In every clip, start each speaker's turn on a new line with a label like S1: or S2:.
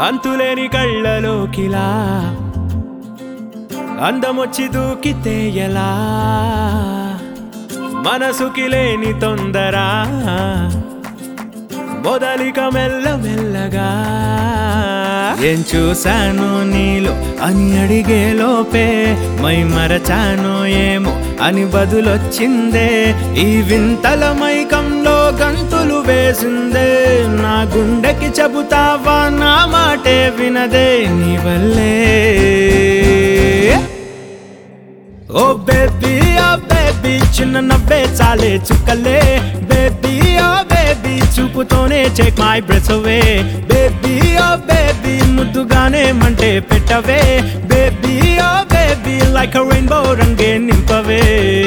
S1: అంతులేని కళ్ళలోకిలా అందమొచ్చి దూకితే ఎలా మనసుకి లేని తొందర మొదలిక మెల్ల మెల్లగా ఏం చూశాను నీలో అని అడిగే లోపే మై మరచాను ఏమో అని బదులొచ్చిందే ఈ వింతల మైకంలో గంతులు వేసిందే నా గుండెకి చెబుతావా నా మాటే వినదే నీ వల్లే ఓ బేబీ ఓ బేబీ చిన్న నవ్వే చాలే చుక్కలే బేబీ ఓ బేబీ చూపుతోనే చెక్ మై బ్రెస్ అవే బేబీ ఓ బేబీ ముద్దుగానే మంటే పెట్టవే baby oh baby like rainbow రంగే నింపవే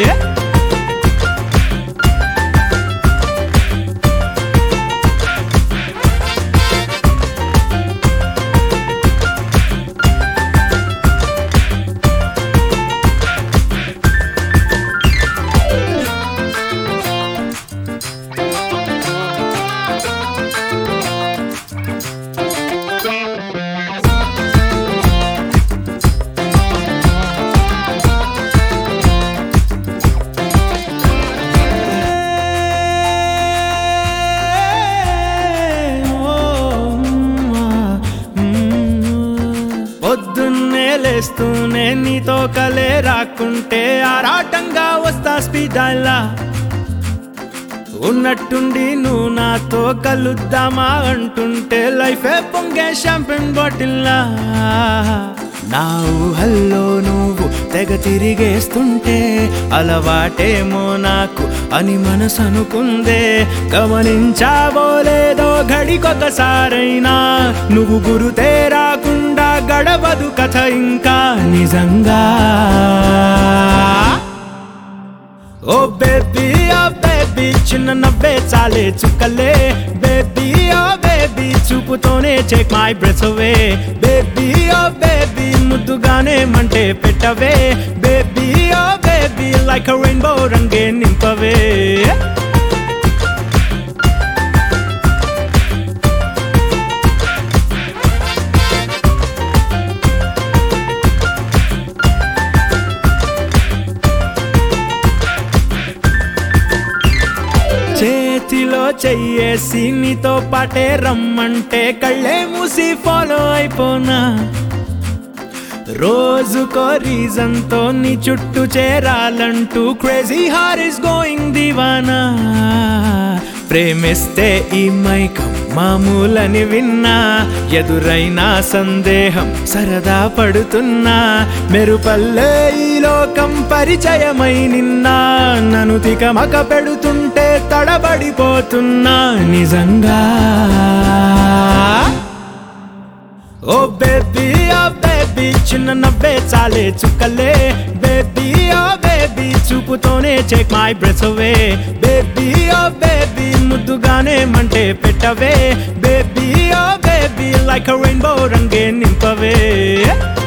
S1: పొద్దున్నే లేస్తూనే నీతో కలే రాకుంటే ఆరాటంగా వస్తా స్పీడాలా ఉన్నట్టుండి నువ్వు నాతో కలుద్దామా అంటుంటే లైఫే పొంగే షాంపెన్ బాటిల్లా నా ఊహల్లో నువ్వు తెగ తిరిగేస్తుంటే అలవాటేమో నాకు అని మనసు అనుకుందే గమనించావో లేదో గడికొకసారైనా నువ్వు గురుతే రాకుండా గడవదు కథ ఇంకా నిజంగా ఓ బేబీ ఓ బేబీ చిన్న నవ్వే చాలే చుక్కలే బేబీ ఓ బేబీ చూపుతోనే చెక్ మై బ్రెస్ అవే బేబీ ఓ బేబీ ముద్దుగానే మంటే పెట్టవే baby oh baby like rainbow రంగే నింపవే చేతిలో చెయ్యేసి నీతో పాటే రమ్మంటే కళ్ళే మూసి ఫాలో అయిపోనా రోజుకో రీజన్ తో నీ చుట్టూ చేరాలంటూ క్రేజీ హార్ ఇస్ గోయింగ్ దివానా ప్రేమిస్తే ఈ మైకం మామూలని విన్నా ఎదురైన సందేహం సరదా పడుతున్నా మెరుపల్లే ఈ లోకం పరిచయమై నిన్నా నన్ను తికమక పెడుతుంటే తడబడిపోతున్నా నిజంగా ఓ బేబీ ఓ బేబీ చిన్న నవ్వే చాలే చుక్కలే బేబీ ఓ బేబీ చూపుతోనే చెక్ మై బ్రెస్ అవే బేబీ ఓ బేబీ ముద్దుగానే మంటే పెట్టవే baby oh baby like rainbow రంగే నింపవే